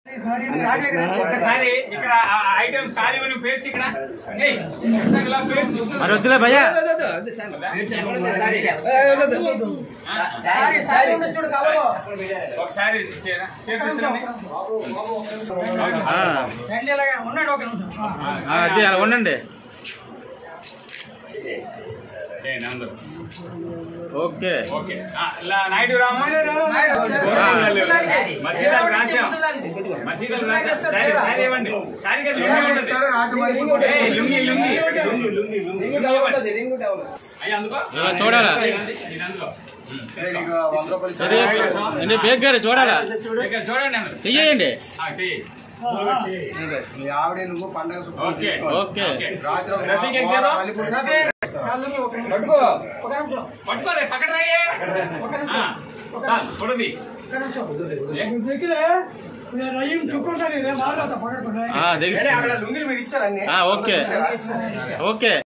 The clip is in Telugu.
ఒకసారి ఇక్కడ ఐటమ్స్ ఖాళీ ఉన్న పేర్చి ఇక్కడ ఏయ్, ఇలా పేర్చు. మరి వద్దులే భయ్యా ఒకసారి చీర చీర తీసుకురండి. ఆ, ఉండండి ఒక నిమిషం ఆ, అది అలా ఉండండి ఏ, నందరు. ఓకే ఓకే ఆ, లా- నాయుడు రామ మసీదాలు రాసాం మసీదాలు రాసాం సారీ సారీ ఇవ్వండి సారీ కదా లుంగి ఉంటుంది ఏయ్, లుంగి లుంగి అయ్యి అందుకో ఇలా చూడాలా? ఇది అందుకో సరే అంటే బేగ్ గారు చూడాలా ఇక్కడ చూడండి అందరు చెయ్యండి ఆ, చెయ్యి మీ ఆవిడ నువ్వు పండగ శుభ్రం ఓకే చేసుకో. ఓకే రాత్రి ఒక రఫీక్ వారం ఎక్కేదో? కలిపి పట్టుకో ఒక నిమిషం పట్టుకోలే పక్కన రాయే ఆ, చాలు, పొడుది ఏ? రయ్యం చుక్కుంటాను మాట్లాడతా పక్కన ఆ, దగ్గర అక్కడ లుంగిలు మీరు ఇచ్చారన్నీ ఆ, ఓకే ఓకే